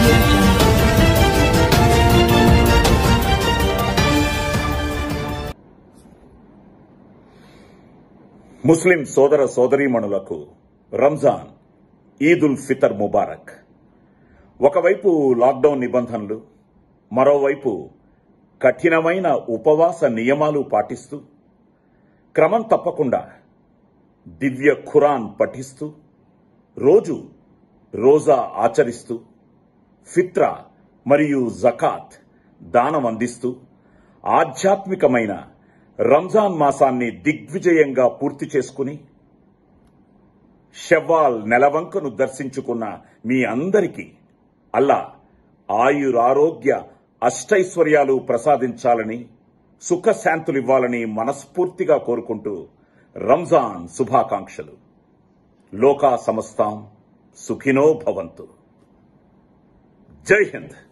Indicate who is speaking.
Speaker 1: ముస్లిం సోదర సోదరీమణులకు రంజాన్ ఈద్ ఉల్ ఫితర్ ముబారక్ ఒకవైపు లాక్డౌన్ నిబంధనలు మరోవైపు కఠినమైన ఉపవాస నియమాలు పాటిస్తూ క్రమం తప్పకుండా దివ్య ఖురాన్ పఠిస్తూ రోజు రోజా ఆచరిస్తూ ఫిత్రా మరియు జకాత్ దానం అందిస్తూ ఆధ్యాత్మికమైన రంజాన్ మాసాన్ని దిగ్విజయంగా పూర్తి చేసుకుని షవ్వాల్ నెలవంకను దర్శించుకున్న మీ అందరికీ అల్లా ఆయురారోగ్య అష్టైశ్వర్యాలు ప్రసాదించాలని సుఖశాంతులివ్వాలని మనస్ఫూర్తిగా కోరుకుంటూ రంజాన్ శుభాకాంక్షలు లోకా సమస్తాం సుఖినో భవంతు జై హింద్